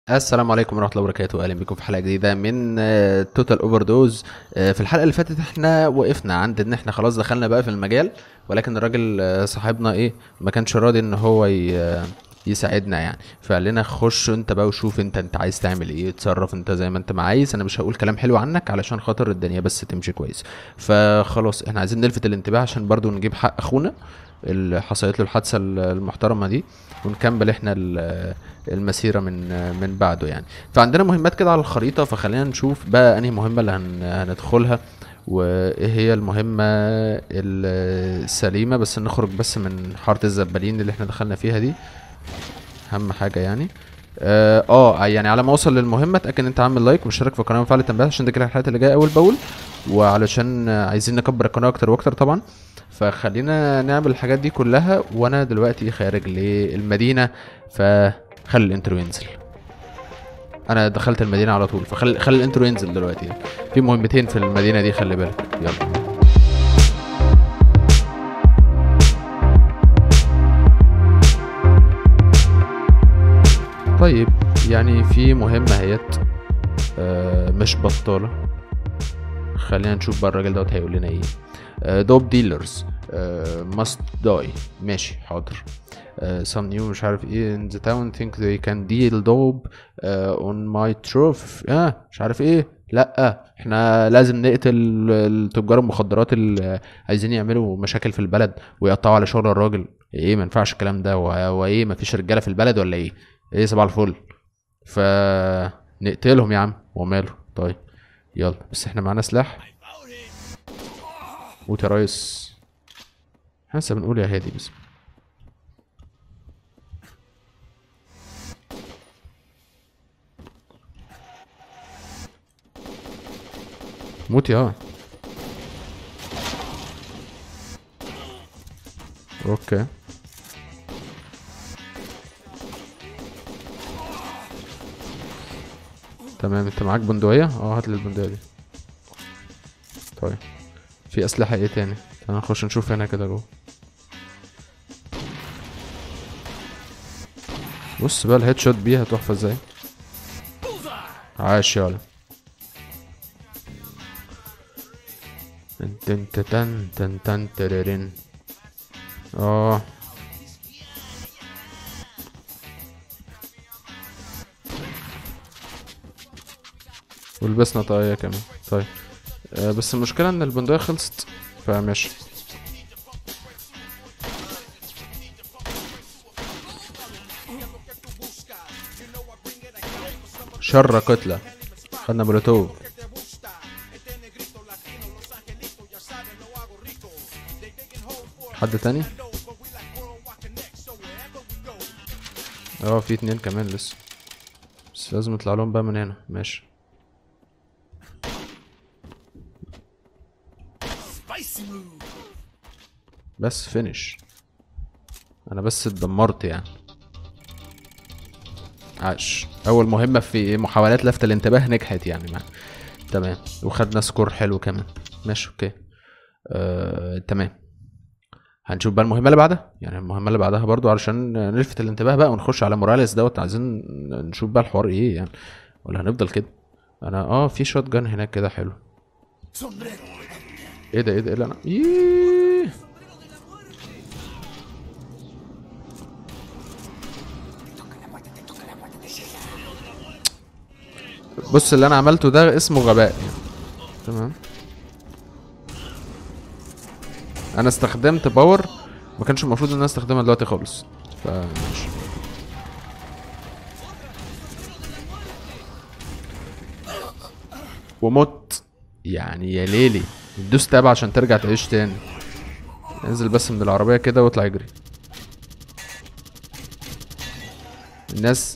السلام عليكم ورحمة الله وبركاته أهلا بكم في حلقة جديدة من توتال اوفر دوز في الحلقة اللي فاتت احنا وقفنا عند ان احنا خلاص دخلنا بقى في المجال ولكن الراجل آه، صاحبنا ايه ما كانش راضي ان هو ي- آه، يساعدنا يعني فقال لنا خش انت بقى وشوف انت انت عايز تعمل ايه اتصرف انت زي ما انت ما عايز انا مش هقول كلام حلو عنك علشان خاطر الدنيا بس تمشي كويس فخلاص احنا عايزين نلفت الانتباه عشان برضو نجيب حق اخونا اللي حصلت له الحادثة المحترمة دي ونكمل احنا ال- المسيرة من من بعده يعني فعندنا مهمات كده على الخريطة فخلينا نشوف بقى انهي مهمة اللي هن هندخلها وايه هي المهمة السليمة بس نخرج بس من حارة الزبالين اللي احنا دخلنا فيها دي اهم حاجة يعني اه آه، يعني على ما اوصل للمهمة اتاكد ان انت عامل لايك ومشترك في القناة وفعل التنبيهات عشان تجيلك الحلقات اللي جاية اول باول وعلشان آه، عايزين نكبر القناة اكتر واكتر طبعا فخلينا نعمل الحاجات دي كلها وانا دلوقتي خارج للمدينة فخلي الانترو ينزل انا دخلت المدينة على طول فخلي خلي الانترو ينزل دلوقتي في مهمتين في المدينة دي خلي بالك يلا طيب يعني في مهمة اهيت آه مش بطالة خلينا نشوف بقى الراجل دوت هيقول لنا ايه دوب ديلرز ماست داي ماشي حاضر uh, some new مش عارف ايه in the town think they can deal dope uh, on my trophy اه مش عارف ايه لا احنا لازم نقتل التجار المخدرات اللي عايزين يعملوا مشاكل في البلد ويقطعوا على شغل الراجل ايه ما ينفعش الكلام ده و- وايه ما فيش رجاله في البلد ولا ايه ايه صباح الفل ف نقتلهم يا عم وماله طيب يلا بس احنا معانا سلاح موت يا ريس احنا لسه بنقول يا هادي بس موت يا اوكي تمام انت معاك بندقية اه هات لي البندقية دي طيب في اسلحة ايه تاني تعالى نخش نشوف هنا كده جوه بص بقى الهيد شوت بيها تحفة ازاي عاش يالا تن تن تن تن تن تررين اه ولبسنا طاقية كمان طيب آه بس المشكلة ان البندقية خلصت فماشي شر قتلة خدنا مولوتوف حد تاني اه في اتنين كمان لسه بس لازم نطلع لهم بقى من هنا ماشي بس فينش انا بس اتدمرت يعني عاش اول مهمة في محاولات لفت الانتباه نجحت يعني معنا تمام وخدنا سكور حلو كمان ماشي اوكي آه، تمام هنشوف بقى المهمة اللي بعدها يعني المهمة اللي بعدها برضو علشان نلفت الانتباه بقى ونخش على موراليس دوت عايزين نشوف بقى الحوار ايه يعني ولا هنفضل كده انا اه في شوت جان هناك كده حلو ايه ده ايه ده ايه اللي انا ييه بص اللي انا عملته ده اسمه غباء يعني تمام انا استخدمت باور ما كانش المفروض ان انا استخدمها دلوقتي خالص فماشي ومت يعني يا ليلي دوس تاب عشان ترجع تعيش تاني انزل بس من العربية كده واطلع اجري الناس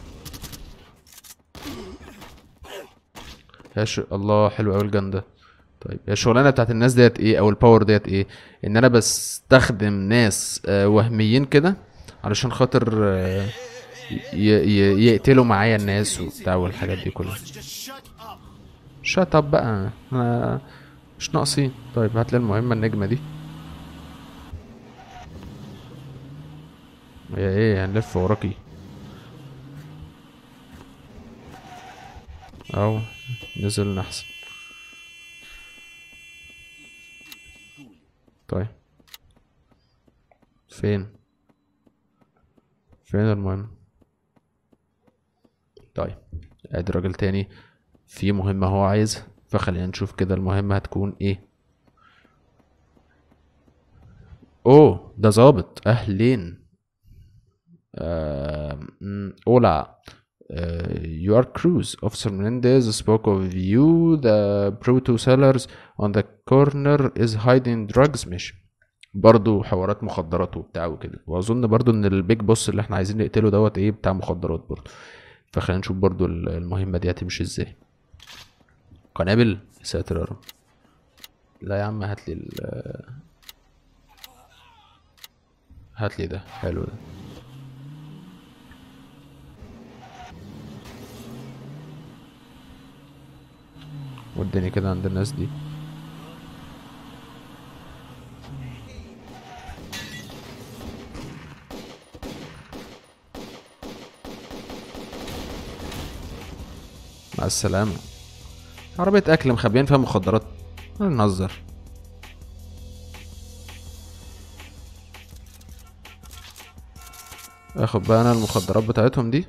يا ش... الله حلو قوي الجن ده طيب هي الشغلانه بتاعت الناس ديت ايه او الباور ديت ايه ان انا بستخدم ناس آه، وهميين كده علشان خاطر آه، ي... ي... يقتلوا معايا الناس وبتاع والحاجات دي كلها شات اب بقى انا مش ناقصين طيب هات لي المهمه النجمه دي هي ايه هنلف وراكي او نزلنا احسن طيب فين فين المهم طيب ادي راجل تاني في مهمة هو عايزها فخلينا نشوف كده المهمة هتكون ايه اوه ده ظابط اهلين آه، م، اولا Uh, your cruise officer Menendez spoke of you the proto sellers on the corner is hiding drugs ماشي برضو حوارات مخدرات وبتاع وكده واظن برضو ان البيج بوس اللي احنا عايزين نقتله دوت ايه بتاع مخدرات برضو فخلينا نشوف برضو ال- المهمة دي هتمشي ازاي قنابل يا ساتر يا رب لا يا عم هاتلي ال هاتلي ده حلو ده وديني كده عند الناس دي مع السلامة عربية أكل مخبيين فيها مخدرات نهزر اخد بقى انا المخدرات بتاعتهم دي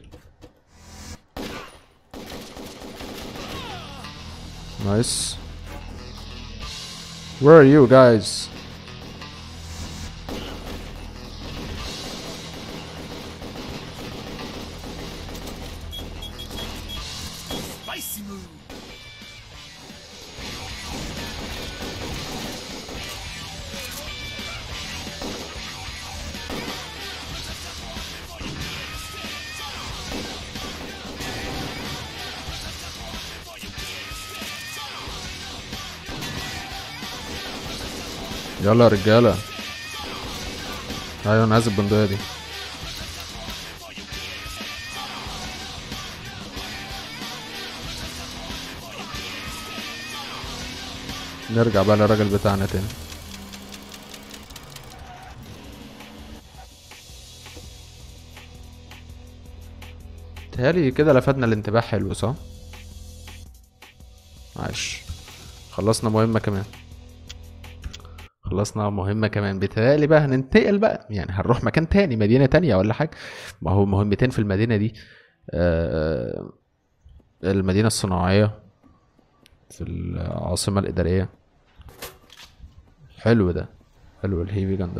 نايس Where are you guys? Spicy move. يلا يا رجالة ايوه انا عايز البندقية دي نرجع بقى للراجل بتاعنا تاني تهيألي كده لفتنا الانتباه حلو صح؟ عاش خلصنا مهمة كمان خلصنا مهمة كمان بيتهيألي بقى هننتقل بقى يعني هنروح مكان تاني مدينة تانية ولا حاجة ما هو مهمتين في المدينة دي آه المدينة الصناعية في العاصمة الإدارية حلو ده حلو الهيفي جان ده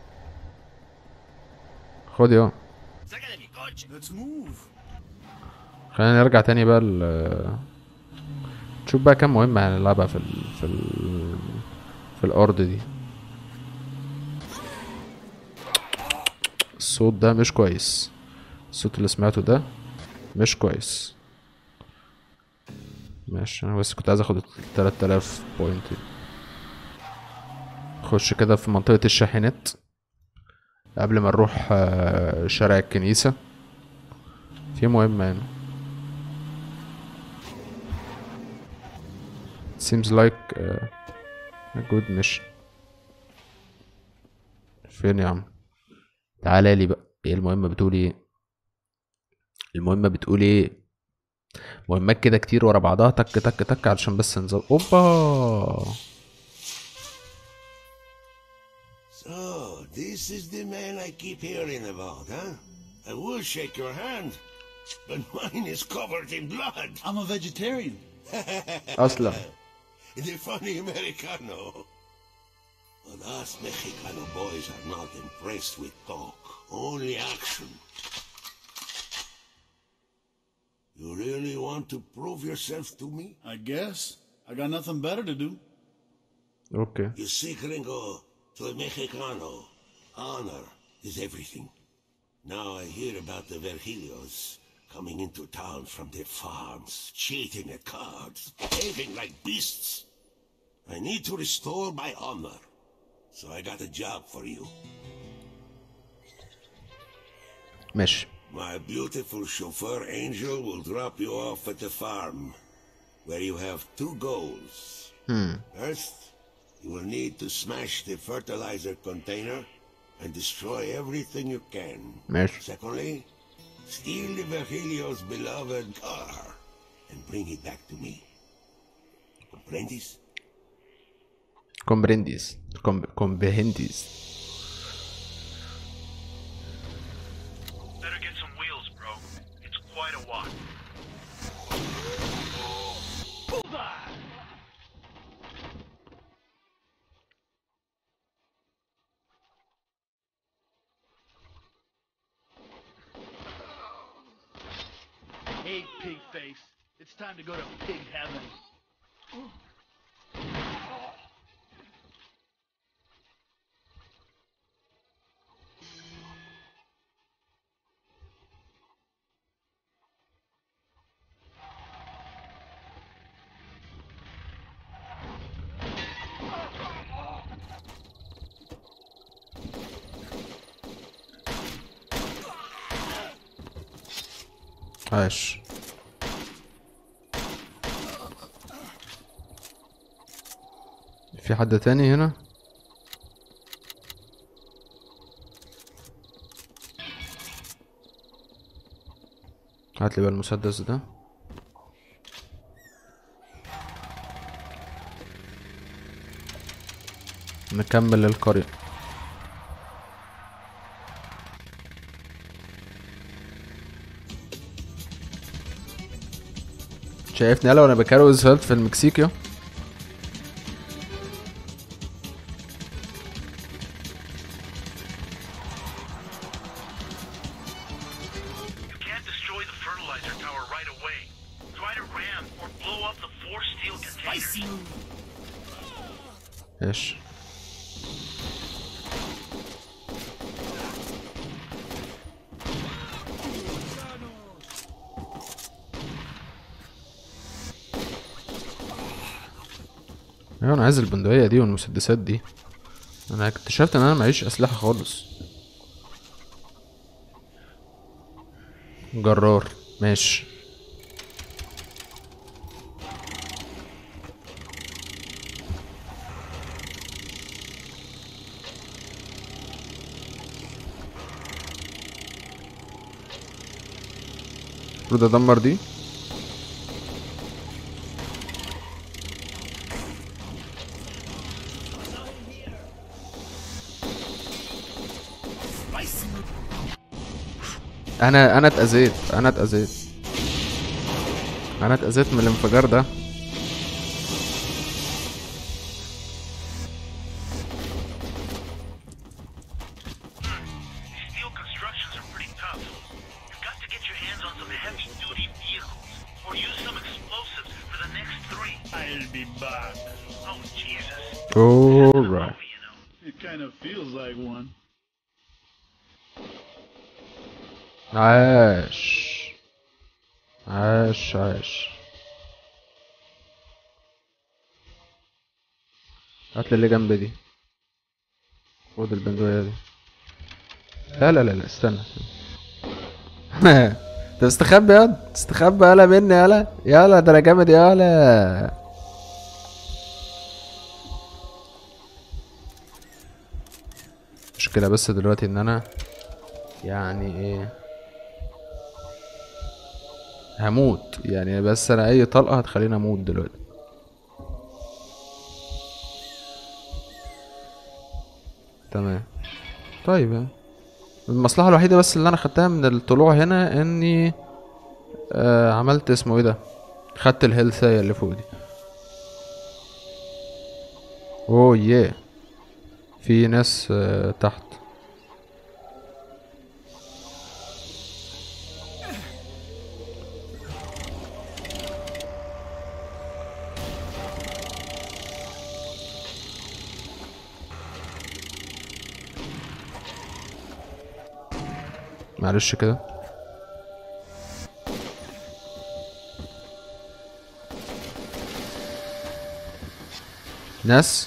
خد يا Sácale mi coche. Let's move. خلينا نرجع تاني بقى ل نشوف بقى كام مهمة هنلعبها في ال... في ال... في الأرض دي الصوت ده مش كويس الصوت اللي سمعته ده مش كويس ماشي انا بس كنت عايز اخد ال 3000 بوينت دي. نخش كده في منطقة الشاحنات قبل ما نروح آه، شارع الكنيسة في مهمة هنا seems like uh, a good mission فين يا عم تعالى لي بقى ايه المهمة بتقول ايه المهمة بتقول ايه مهمات كده كتير ورا بعضها تك تك تك علشان بس نظبط اوبا So, this is the man I keep hearing about, huh? I will shake your hand, but mine is covered in blood. I'm a vegetarian. اصلا The funny Americano. But us Mexicano boys are not impressed with talk, only action. You really want to prove yourself to me? I guess. I got nothing better to do. اوكي You see, gringo, to a Mexicano, honor is everything. Now I hear about the Virgilios coming into town from their farms, cheating at cards, behaving like beasts. I need to restore my honor. So I got a job for you. ماشي My beautiful chauffeur Angel will drop you off at the farm, where you have two goals. First, you will need to smash the fertilizer container and destroy everything you can. ماشي Secondly, steal the Virgilio's beloved car and bring it back to me. Comprendis? كومبرينديز كومبرينديز Better get some wheels, bro. It's quite a walk. Hey, pig face. It's time to go to pig heaven. عاش في حد تاني هنا هات لي بقى المسدس ده نكمل القرية شايفني يلا وانا بكروز اسفلت في المكسيك يا You can't destroy the fertilizer tower right away. Try to ram or blow up the four steel containers. Spicy move. ايش ايوه انا عايز البندقية دي والمسدسات دي انا اكتشفت ان انا معيش اسلحة خالص جرار ماشي المفروض ادمر دي Spicy move. انا انا اتاذيت انا اتاذيت انا اتاذيت من الانفجار ده These steel constructions are pretty tough. You've got to get your hands on some heavy-duty vehicles, or use some explosives for the next three. I'll be back. Oh, Jesus. alright You know. It kind of feels like one. عاش عاش عاش هات لي اللي جنب دي خد البندقية دي لا لا لا لا استنى انت مستخبي ياض استخبي يالا مني يالا يالا ده انا جامد يالا مشكلة بس دلوقتي ان انا يعني ايه هموت يعني بس انا اي طلقة هتخليني اموت دلوقتي تمام طيب يعني. المصلحة الوحيدة بس اللي انا خدتها من الطلوع هنا اني آه عملت اسمه ايه ده خدت الهيلثاية اللي فوق دي اوه ياه في ناس آه تحت معلش كده ناس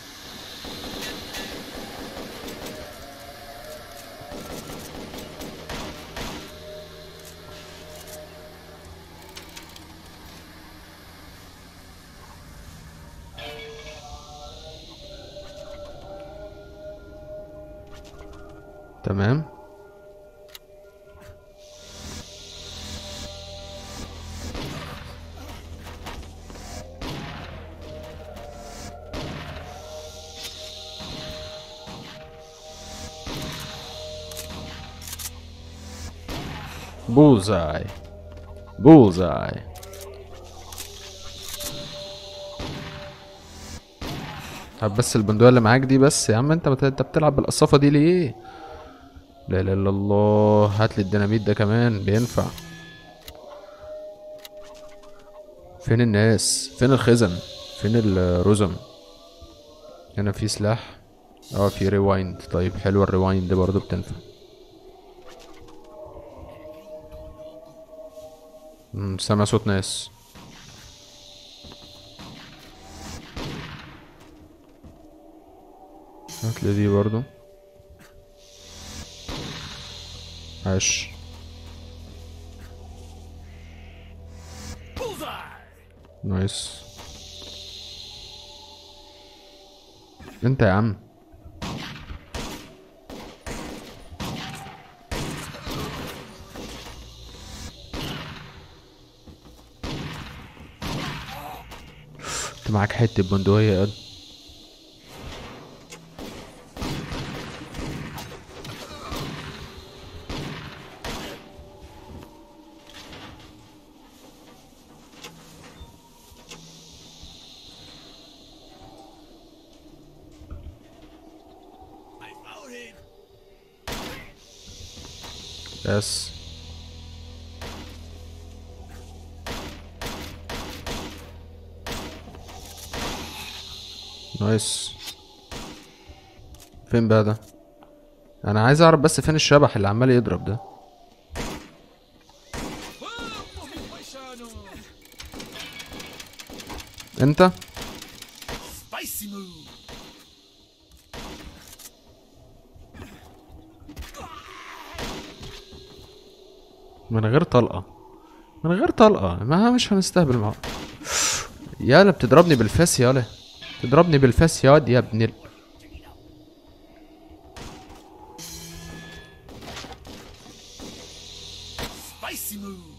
تمام بوزاي بوزاي طب بس البندقية اللي معاك دي بس يا عم انت بت- انت بتلعب بالقصافة دي ليه؟ لا اله الا الله هات لي الديناميت ده كمان بينفع فين الناس؟ فين الخزن؟ فين الرزم؟ هنا في سلاح اه في ريوايند طيب حلوة الريوايند دي برضه بتنفع مم، سامع صوت ناس هاتلي دي برضو عاش نايس انت يا عم انت معاك حتة بندقية يا قد بس نايس فين بقى ده انا عايز اعرف بس فين الشبح اللي عمال يضرب ده انت Spicy move. من غير طلقة من غير طلقة ما مش هنستهبل معاه يالا بتضربني بالفاس يالا تضربني بالفاس ياض يا ابن ال... Spicy move.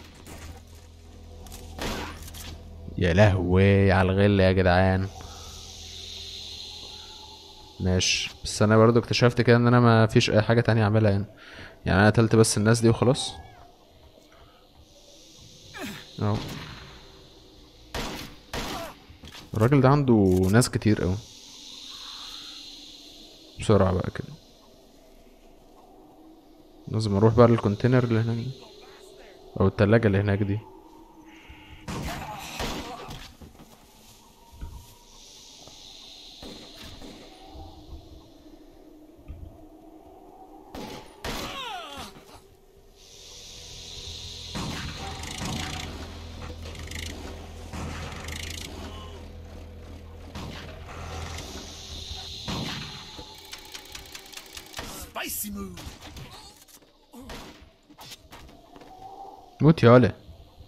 يا لهوي على الغل يا جدعان ماشي بس انا برضو اكتشفت كده ان انا ما فيش اي حاجة تانية اعملها هنا يعني انا قتلت بس الناس دي وخلاص اهو الراجل ده عنده ناس كتير اوي بسرعة بقى كده لازم اروح بقى للكونتينر اللي هناك دي. او التلاجة اللي هناك دي Spicy move. موت يا ولا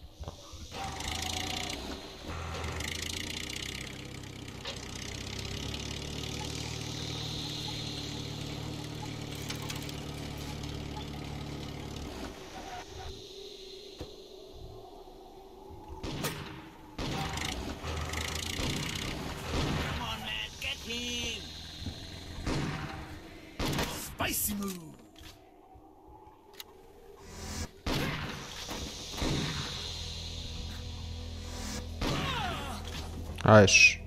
Come on, man, get him! Spicy move. عاش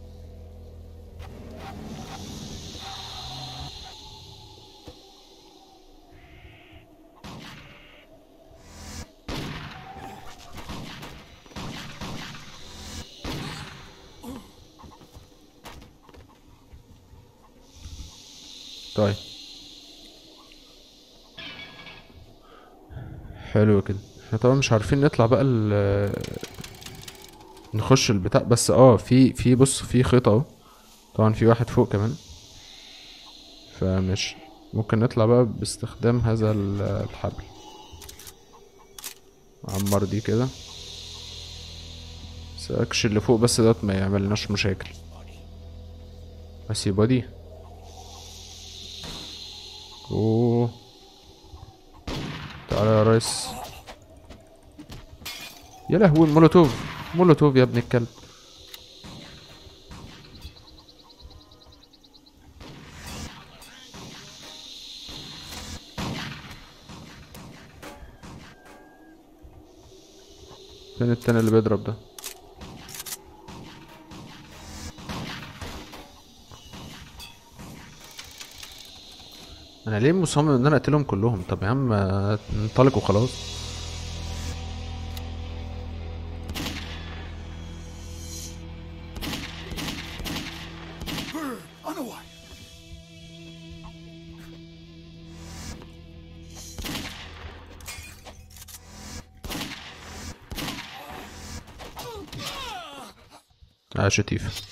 طيب حلو كده احنا طبعا مش عارفين نطلع بقى ال نخش البتاع بس اه في في بص في خيط اهو طبعا في واحد فوق كمان فمش ممكن نطلع بقى باستخدام هذا ال- الحبل عمر دي كده سأكش اللي فوق بس دوت ما يعملناش مشاكل بس يبقى دي اوه تعالى يا ريس يا لهوي المولوتوف مولوتوف يا ابن الكلب فين التاني اللي بيضرب ده انا ليه مصمم ان انا اقتلهم كلهم طب يا عم آه، انطلق وخلاص آه شتيف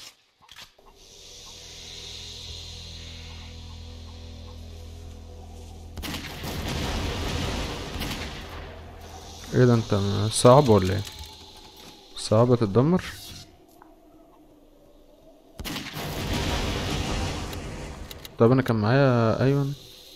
ايه ده انت صعب ولا ايه صعبة تتدمر طب انا كان معايا ايون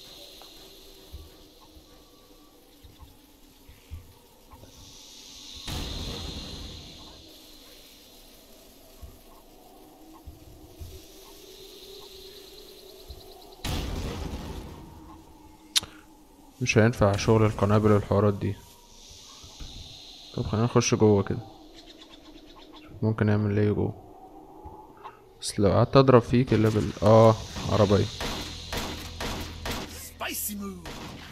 مش هينفع شغل القنابل والحوارات دي طب خلينا نخش جوه كده ممكن نعمل ايه جوه بس لو قعدت اضرب فيك الليفل اه عربية Spicy move.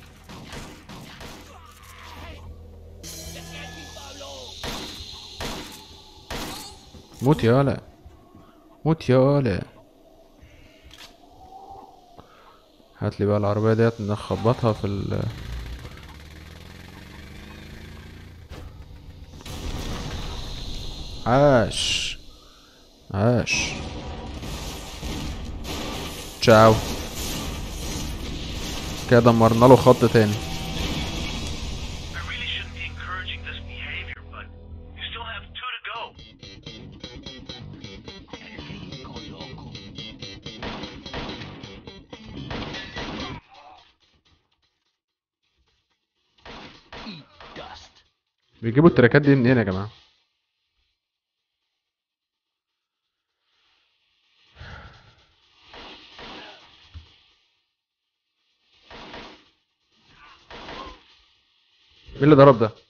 موت يالا موت يالا هاتلي بقى العربية ديت نخبطها في ال عاش عاش تشاو كده دمرنا له خط تاني I really shouldn't be encouraging this behavior, but you still have two to go. Eat dust. بيجيبوا التراكات دي منين يا جماعة مين اللي ضرب ده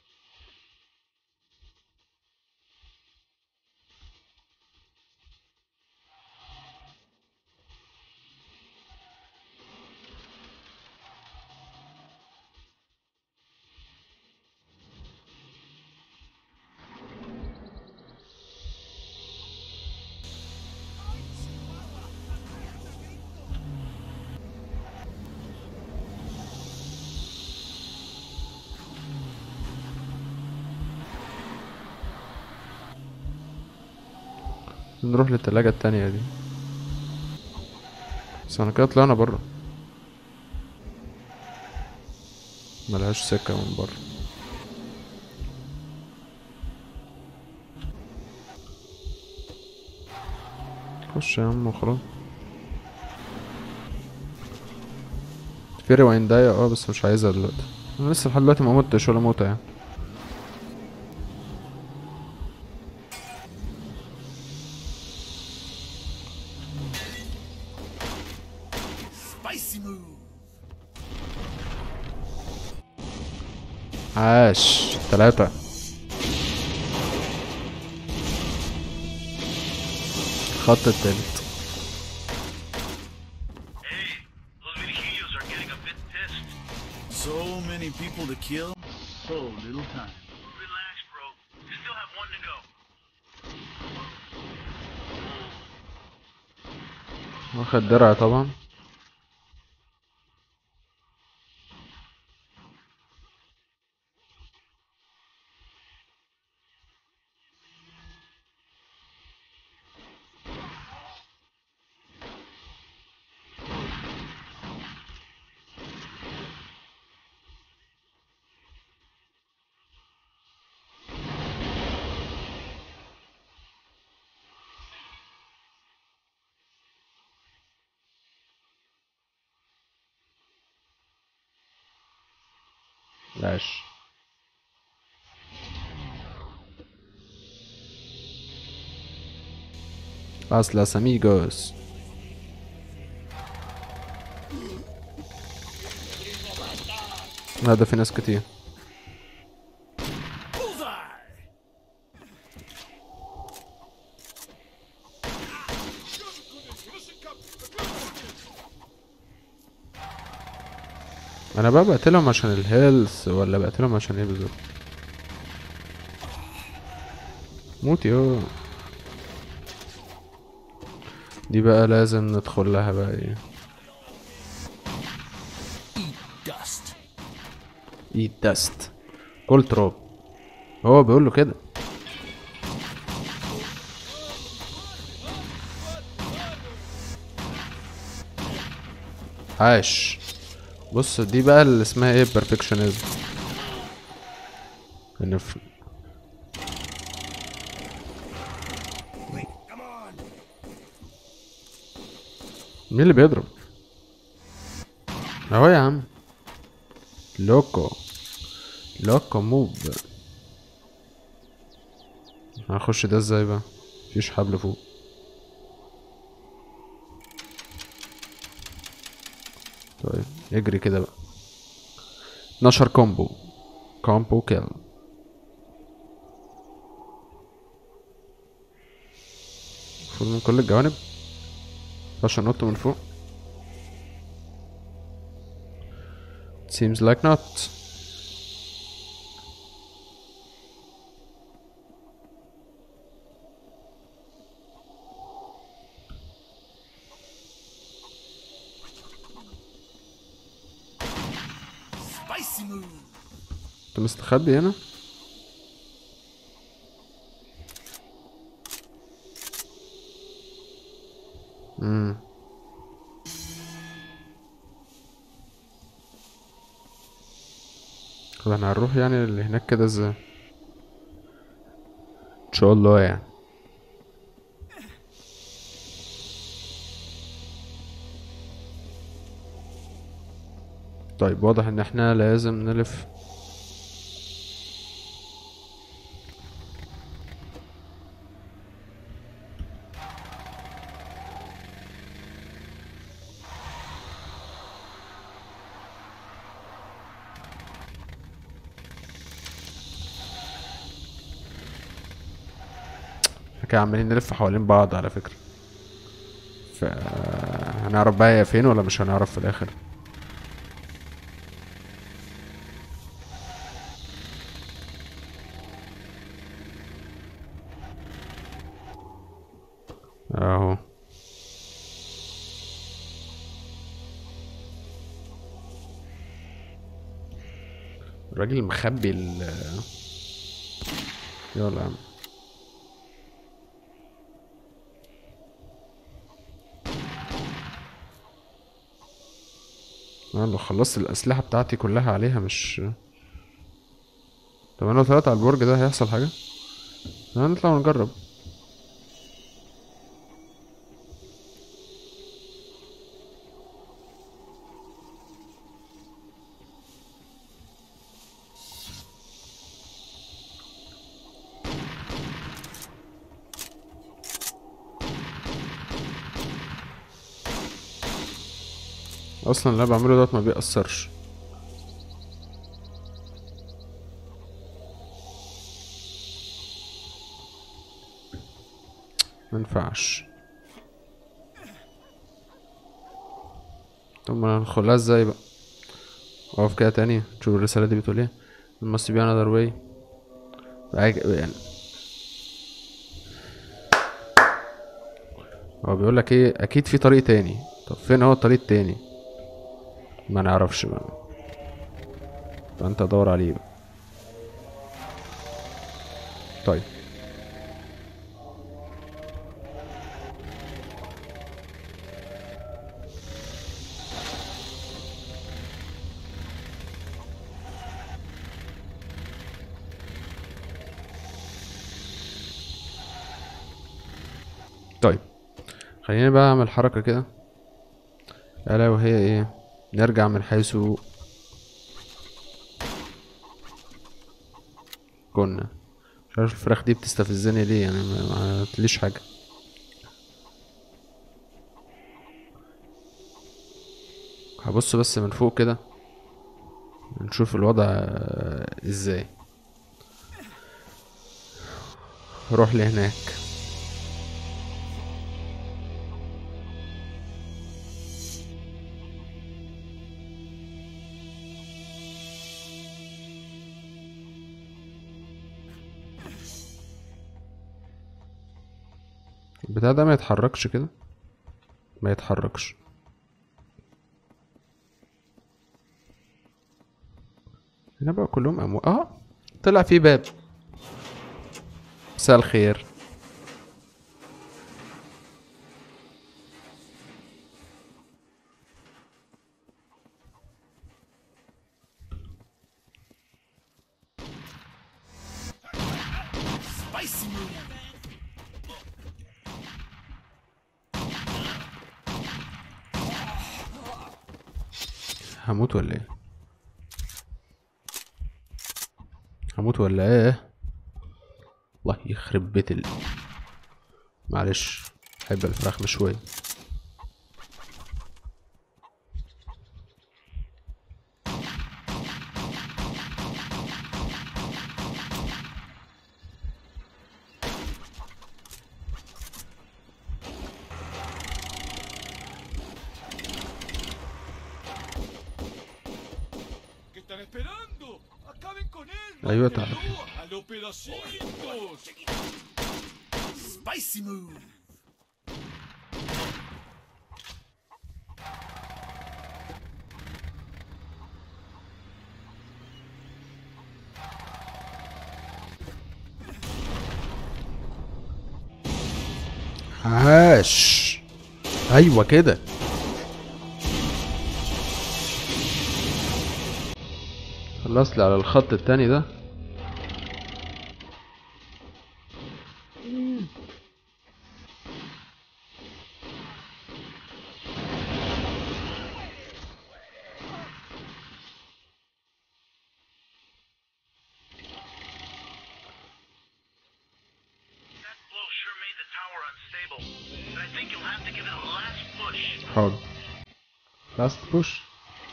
نروح للتلاجة التانية دي بس انا كده طلعنا برا ملهاش سكة من برا خش يا عم وخلاص في ريواينداية اه بس مش عايزها دلوقتي انا لسه لحد دلوقتي ما متش ولا موتة يعني Spicy move. عاش تلاتة الخط التالت Hey, those Virgilios are getting a bit pissed. So many people to kill. So little time. Relax, bro. You still have one to go. واخد درع طبعا عاش Las las amigos لا ده في ناس كتير Bullseye. انا بقى بقتلهم عشان الهيلث ولا بقتلهم عشان ايه بالظبط موت يو دي بقى لازم ندخل لها بقى ايه Dust. ايت داست كل تراب هو بيقول له كده عاش بص دي بقى اللي اسمها ايه perfectionism ان في مين اللي بيضرب اهو يا عم لوكو لوكو موف هخش ده ازاي بقى مفيش حبل فوق طيب اجري كده بقى 12 كومبو كومبو كيل المفروض من كل الجوانب مينفعش انط من فوق seems like not Spicy move. انت مستخبي هنا امم طب احنا هنروح يعني اللي هناك كده ازاي ان شاء الله يعني طيب واضح ان احنا لازم نلف احنا كده عمالين نلف حوالين بعض على فكرة ف هنعرف بقى هي فين ولا مش هنعرف في الاخر اهو الراجل مخبي ال يلا يا عم انا لو خلصت الاسلحه بتاعتي كلها عليها مش طب انا لو طلعت على البرج ده هيحصل حاجه هنطلع ونجرب اصلا اللي انا بعمله دوت ما بيأثرش منفعش طب ما ندخلها ازاي بقى اقف كده تاني تشوف الرسالة دي بتقول ايه There must be another way بقى- يعني هو بيقول لك ايه اكيد في طريق تاني طب فين هو الطريق التاني ما نعرفش بقى فانت دور عليه بقى طيب طيب خلينا بقى اعمل حركة كده الا وهي ايه نرجع من حيث كنا مش عارف الفراخ دي بتستفزني ليه يعني ما ما قلتليش حاجة هبص بس من فوق كده نشوف الوضع آه، ازاي روح لهناك البتاع ده ما يتحركش كده ما يتحركش هنا بقى كلهم اموات اه طلع في باب مساء الخير Spicy move. هموت ولا ايه هموت ولا ايه الله يخرب بيت ال... معلش بحب الفراخ مشوية ¿Qué están esperando? ¡Acaben con él! ايوه تعالى ¡A los pedacitos! Spicy move. عاش ايوه كده خلصت لي على الخط التاني ده That blow sure made the tower unstable. But I think you'll have to give it a last push. حاضر لاست بوش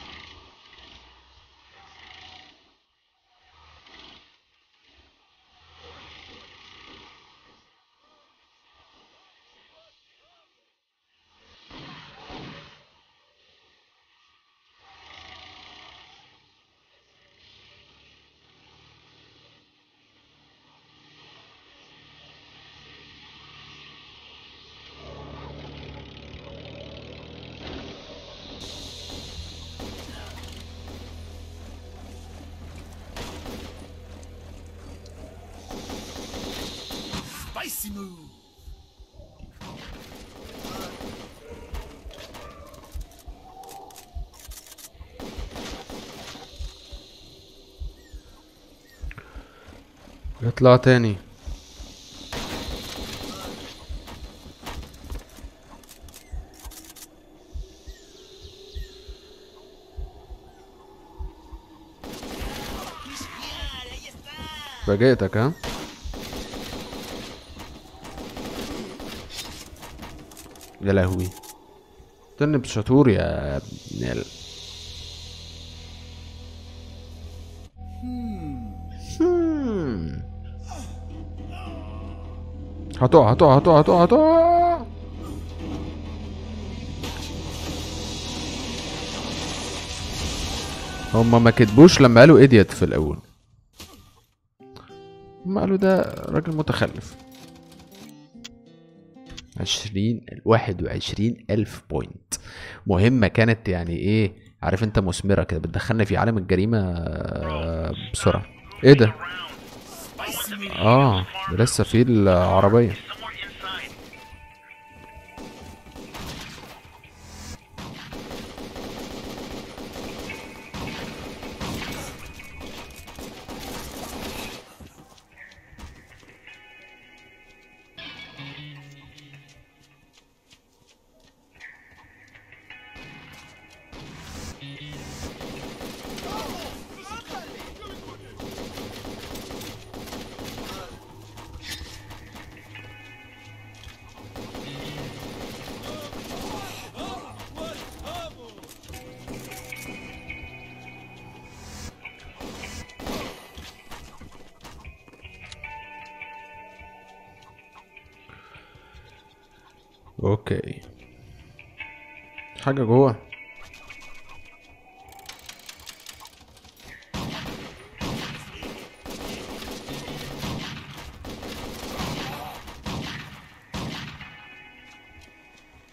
Spicy move. يطلع تاني فاجئتك ها يا لهوي استنى بشطور يا ابن ال... Hmm. هتقع هتقع هتقع هتقع هتقع هما ما كتبوش لما قالوا ايديت في الاول هما قالوا ده راجل متخلف عشرين واحد وعشرين ألف بوينت مهمة كانت يعني ايه عارف انت مثمرة كده بتدخلنا في عالم الجريمة آه، بسرعة ايه ده Spicy move. اه ده لسه في العربية Somewhere inside. اوكي حاجة جوه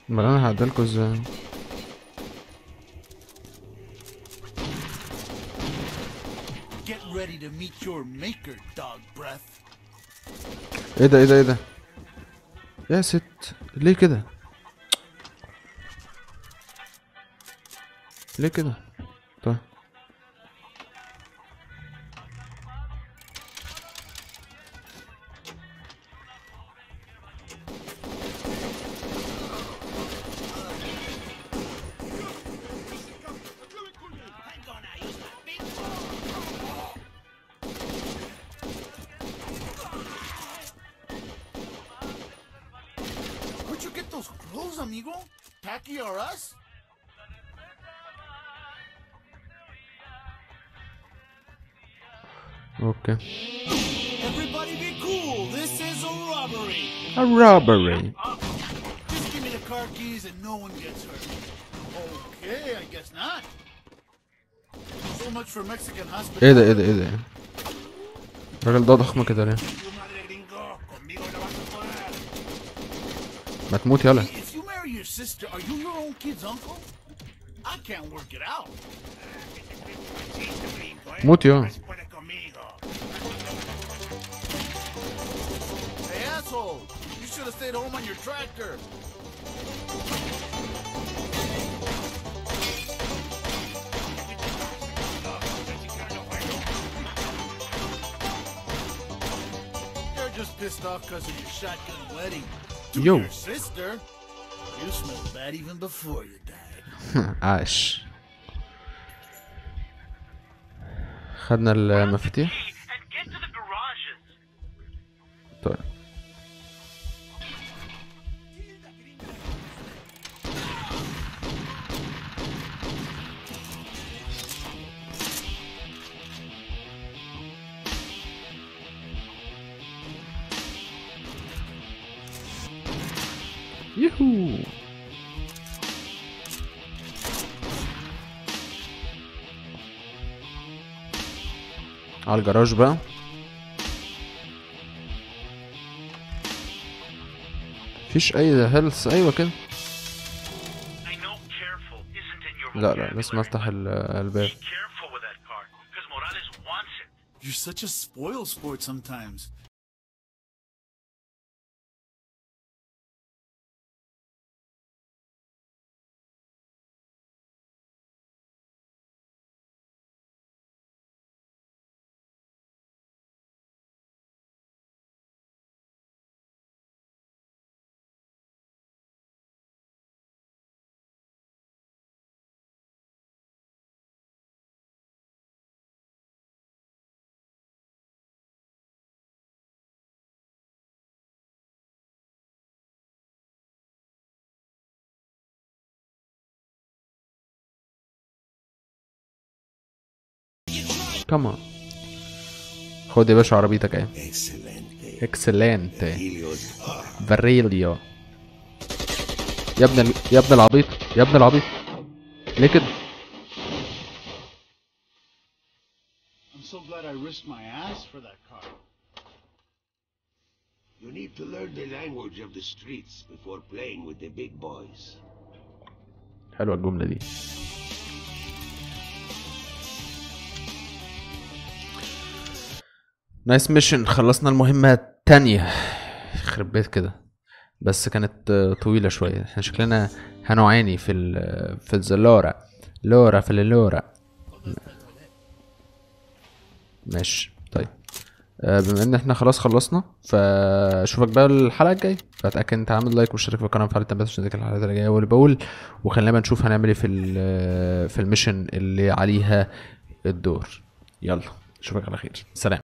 امال انا هعدلكوا ازاي Get ready to meet your maker, dog breath. ايه ده ايه ده ايه ده يا ست ليه كده ليه كده طيب Where'd you get those clothes, amigo? Tacky or us? اوكي Everybody be cool. This is a robbery. A robbery Just give me the car keys and no one gets hurt. Okay, I guess not. So much for Mexican hospitality. ايه ده ايه ده ايه ده الراجل ده ضخم كده ليه Tu madre gringo, conmigo no vas a poder. ما تموت يلا If you marry your sister, are you your own kid's uncle? I can't work it out. Chiste, gringo, eh. موت يا No se puede conmigo. Hey, asshole! You should have stayed home on your tractor. You're just pissed off because of your shotgun wedding. To Yo. your sister, you smelled bad even before you died. عاش خدنا المفاتيح And get to the garages. طيب يوهو على الجراج بقى مفيش اي هيلث ايوه كده I know careful isn't in your لا لا لازم vocabulary. افتح ال- الباب Be careful with that car, because Morales wants it. You're such a spoil sport sometimes. كمان خد يا باشا عربيتك اهي Excelente. اكسلنت Helios. Ah, فاريليو يا ابن ال... يا ابن العبيط يا ابن العبيط ليه كده I'm so glad I risked my ass for that car. you need to learn the language of the streets before playing with the big boys. حلوه الجمله دي نايس ميشن خلصنا المهمة التانية يخرب بيت كده بس كانت آه، طويلة شوية احنا شكلنا هنعاني في ال في الزلورة لورا في اللورا ماشي طيب آه، بما ان احنا خلاص خلصنا فاشوفك بقى الحلقه الجايه فاتاكد انت عامل لايك واشترك في القناه وفعل التنبيهات عشان تذاكر الحلقات اللي جايه واللي بقول وخلينا بقى نشوف هنعمل ايه في ال- في الميشن اللي عليها الدور يلا اشوفك على خير سلام